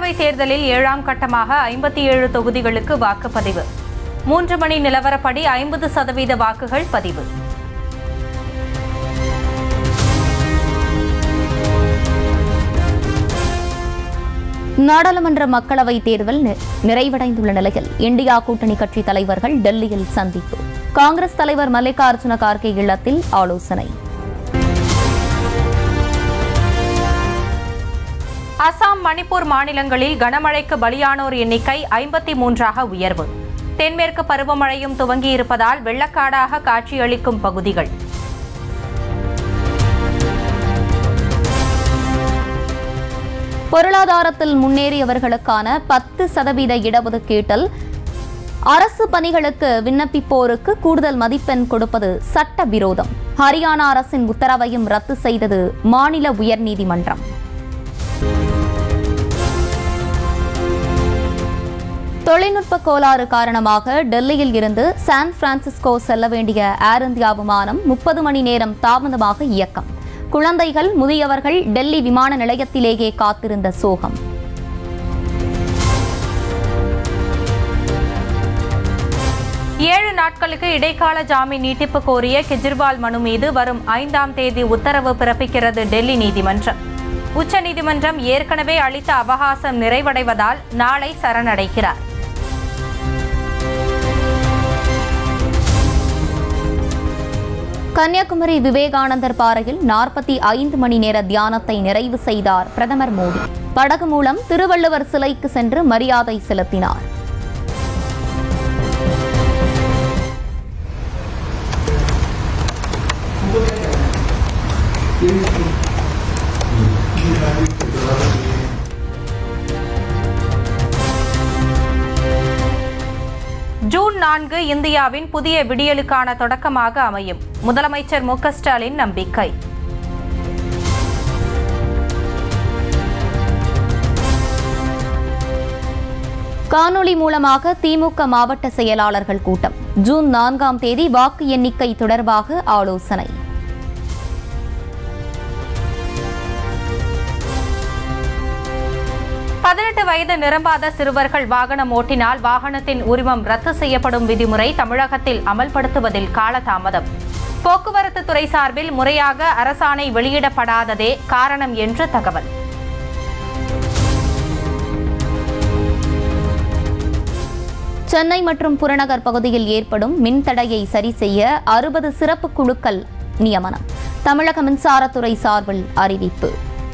மக்களவைத் தேர்தலில் ஏழாம் கட்டமாக ஐம்பத்தி ஏழு தொகுதிகளுக்கு வாக்குப்பதிவு மூன்று மணி நிலவரப்படி ஐம்பது சதவீத வாக்குகள் பதிவு நாடாளுமன்ற மக்களவைத் தேர்தல் நி- நிறைவடைந்துள்ள நிலையில் இந்தியா கூட்டணி கட்சி தலைவர்கள் டெல்லியில் சந்திப்பு காங்கிரஸ் தலைவர் மல்லிகார்ஜுன கார்கே இல்லத்தில் ஆலோசனை அசாம் மணிப்பூர் மாநிலங்களில் கனமழைக்கு பலியானோர் எண்ணிக்கை ஐம்பத்தி மூன்றாக உயர்வு தென்மேற்கு பருவமழையும் துவங்கியிருப்பதால் வெள்ளக்காடாக காட்சியளிக்கும் பகுதிகள் பொருளாதாரத்தில் முன்னேறியவர்களுக்கான பத்து சதவீத இடஒதுக்கீட்டில் அரசு பணிகளுக்கு விண்ணப்பிப்போருக்கு கூடுதல் மதிப்பெண் கொடுப்பது சட்ட விரோதம் ஹரியானா அரசின் உத்தரவையும் ரத்து செய்தது மாநில உயர்நீதிமன்றம் தொழில்நுட்ப கோளாறு காரணமாக டெல்லியில் இருந்து சான் பிரான்சிஸ்கோ செல்ல வேண்டிய ஏர் இந்தியா விமானம் முப்பது மணி நேரம் தாமதமாக இயக்கம் குழந்தைகள் முதியவர்கள் டெல்லி விமான நிலையத்திலேயே காத்திருந்த சோகம் ஏழு நாட்களுக்கு இடைக்கால ஜாமீன் நீட்டிப்பு கோரிய கெஜ்ரிவால் மனு மீது வரும் ஐந்தாம் தேதி உத்தரவு பிறப்பிக்கிறது டெல்லி நீதிமன்றம் உச்சநீதிமன்றம் ஏற்கனவே அளித்த அவகாசம் நிறைவடைவதால் நாளை சரணடைகிறார் கன்னியாகுமரி விவேகானந்தர் பாறையில் நாற்பத்தி ஐந்து மணி நேர தியானத்தை நிறைவு செய்தார் பிரதமர் மோடி படகு மூலம் திருவள்ளுவர் சிலைக்கு சென்று மரியாதை செலுத்தினார் ஜூன் நான்கு இந்தியாவின் புதிய விடியலுக்கான தொடக்கமாக அமையும் முதலமைச்சர் மு க ஸ்டாலின் நம்பிக்கை காணொளி மூலமாக திமுக மாவட்ட செயலாளர்கள் கூட்டம் ஜூன் நான்காம் தேதி வாக்கு எண்ணிக்கை தொடர்பாக ஆலோசனை பதினெட்டு வயது நிரம்பாத சிறுவர்கள் வாகனம் ஓட்டினால் வாகனத்தின் உரிமம் ரத்து செய்யப்படும் விதிமுறை தமிழகத்தில் அமல்படுத்துவதில் காலதாமதம் போக்குவரத்து துறை சார்பில் முறையாக அரசாணை வெளியிடப்படாததே காரணம் என்று தகவல் சென்னை மற்றும் புறநகர் பகுதியில் ஏற்படும் மின்தடையை சரி செய்ய அறுபது சிறப்பு குழுக்கள் நியமனம் தமிழக மின்சாரத்துறை சார்பில் அறிவிப்பு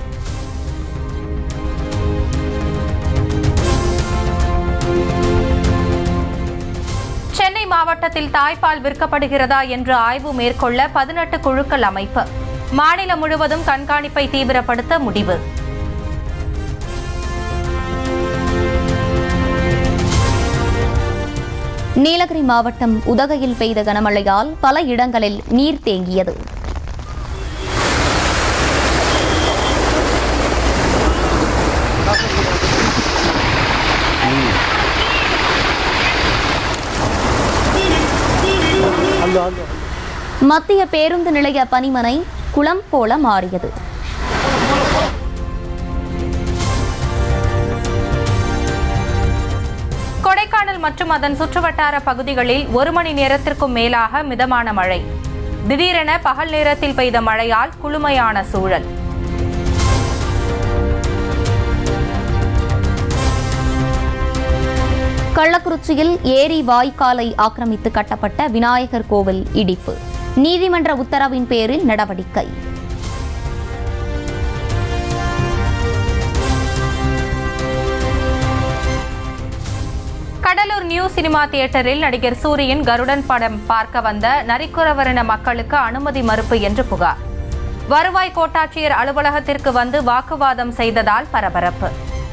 சென்னை மாவட்டத்தில் தாய்ப்பால் விற்கப்படுகிறதா என்று ஆய்வு மேற்கொள்ள பதினெட்டு குழுக்கள் அமைப்பு மாநிலம் முழுவதும் கண்காணிப்பை தீவிரப்படுத்த முடிவு நீலகிரி மாவட்டம் உதகையில் பெய்த கனமழையால் பல இடங்களில் நீர் தேங்கியது மத்திய பேருந்து நிலைய பணிமனை குளம் போல மாறியது கொடைக்கானல் மற்றும் அதன் சுற்றுவட்டார பகுதிகளில் ஒரு மணி நேரத்திற்கும் மேலாக மிதமான மழை திடீரென பகல் நேரத்தில் பெய்த மழையால் குளுமையான சூழல் கள்ளக்குறிச்சியில் ஏரி வாய்க்காலை ஆக்கிரமித்து கட்டப்பட்ட விநாயகர் கோவில் இடிப்பு நீதிமன்ற உத்தரவின் பேரில் நடவடிக்கை கடலூர் நியூ சினிமா தியேட்டரில் நடிகர் சூரியன் கருடன் படம் பார்க்க வந்த நரிக்குறவரின மக்களுக்கு அனுமதி மறுப்பு என்று புகார் வருவாய் கோட்டாட்சியர் அலுவலகத்திற்கு வந்து வாக்குவாதம் செய்ததால் பரபரப்பு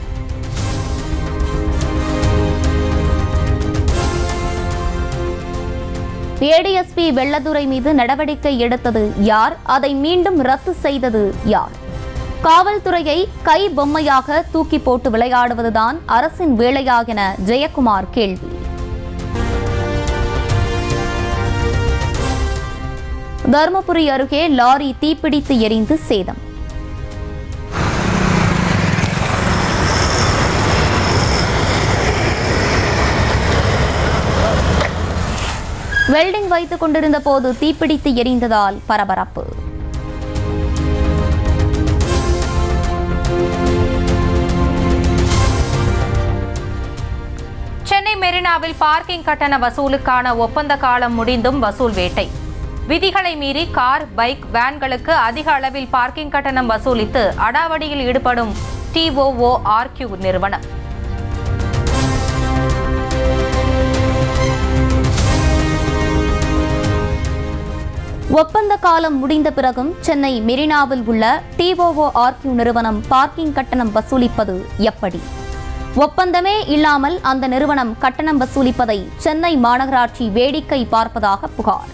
ஏடிஎஸ்பி வெள்ளதுரை மீது நடவடிக்கை எடுத்தது யார் அதை மீண்டும் ரத்து செய்தது யார் காவல்துறையை கை பொம்மையாக தூக்கி போட்டு விளையாடுவதுதான் அரசின் வேலையா என ஜெயக்குமார் கேள்வி தருமபுரி அருகே லாரி தீப்பிடித்து எரிந்து சேதம் வெல்டிங் வைத்துக் கொண்டிருந்த போது தீப்பிடித்து எரிந்ததால் பரபரப்பு சென்னை மெரினாவில் பார்க்கிங் கட்டண வசூலுக்கான ஒப்பந்த காலம் முடிந்தும் வசூல் வேட்டை விதிகளை மீறி கார் பைக் வேன்களுக்கு அதிக அளவில் பார்க்கிங் கட்டணம் வசூலித்து அடாவடியில் ஈடுபடும் டிஓஓ ஆர்கியூ நிறுவனம் ஒப்பந்த காலம் முடிந்த பிறகும் சென்னை மெரினாவில் உள்ள டிஓஓ ஆர்கியூ நிறுவனம் பார்க்கிங் கட்டணம் வசூலிப்பது எப்படி ஒப்பந்தமே இல்லாமல் அந்த நிறுவனம் கட்டணம் வசூலிப்பதை சென்னை மாநகராட்சி வேடிக்கை பார்ப்பதாக புகார்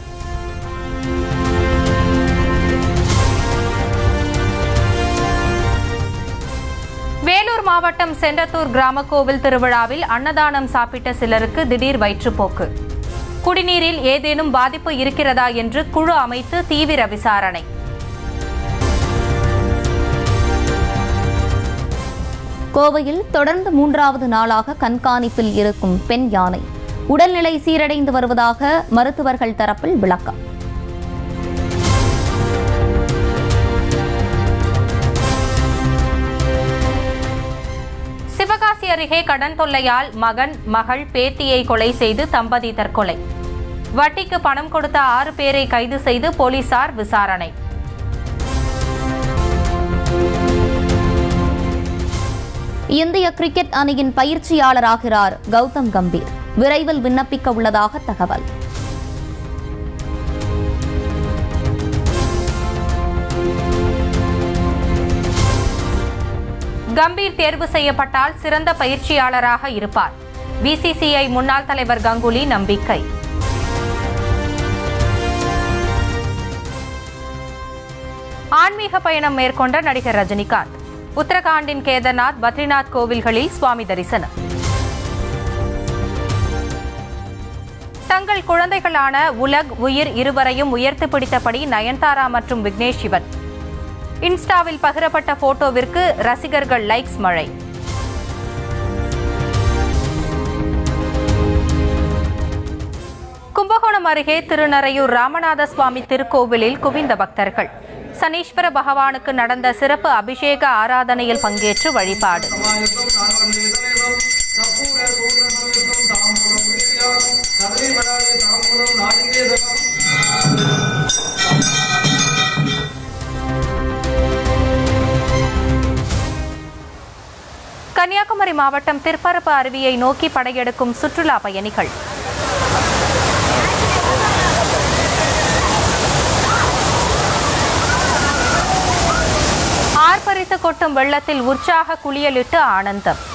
வேலூர் மாவட்டம் செண்டத்தூர் கிராம கோவில் திருவிழாவில் அன்னதானம் சாப்பிட்ட சிலருக்கு திடீர் வயிற்றுப்போக்கு குடிநீரில் ஏதேனும் பாதிப்பு இருக்கிறதா என்று குழு அமைத்து தீவிர விசாரணை கோவையில் தொடர்ந்து மூன்றாவது நாளாக கண்காணிப்பில் இருக்கும் பெண் யானை உடல்நிலை சீரடைந்து வருவதாக மருத்துவர்கள் தரப்பில் விளக்கம் சிவகாசி அருகே கடன் தொல்லையால் மகன் மகள் பேத்தியை கொலை செய்து தம்பதி தற்கொலை வட்டிக்கு பணம் கொடுத்த ஆறு பேரை கைது செய்து போலீசார் விசாரணை இந்திய கிரிக்கெட் அணியின் பயிற்சியாளராகிறார் கௌதம் கம்பீர் விரைவில் விண்ணப்பிக்க உள்ளதாக தகவல் கம்பீர் தேர்வு செய்யப்பட்டால் சிறந்த பயிற்சியாளராக இருப்பார் பிசிசிஐ முன்னாள் தலைவர் கங்குலி நம்பிக்கை ஆன்மீக பயணம் மேற்கொண்ட நடிகர் ரஜினிகாந்த் உத்தரகாண்டின் கேதர்நாத் பத்ரிநாத் கோவில்களில் சுவாமி தரிசனம் தங்கள் குழந்தைகளான உலக் உயிர் இருவரையும் உயர்த்து பிடித்தபடி நயன்தாரா மற்றும் விக்னேஷ் சிவன் இன்ஸ்டாவில் பகிரப்பட்ட போட்டோவிற்கு ரசிகர்கள் லைக்ஸ் மழை கும்பகோணம் அருகே திருநறையூர் ராமநாத சுவாமி திருக்கோவிலில் குவிந்த பக்தர்கள் சனீஸ்வர பகவானுக்கு நடந்த சிறப்பு அபிஷேக ஆராதனையில் பங்கேற்று வழிபாடு கன்னியாகுமரி மாவட்டம் திருப்பரப்பு அருவியை நோக்கி படையெடுக்கும் சுற்றுலா பயணிகள் ஆர்ப்பரித்து கொட்டும் வெள்ளத்தில் உற்சாக குளியலிட்டு ஆனந்தம்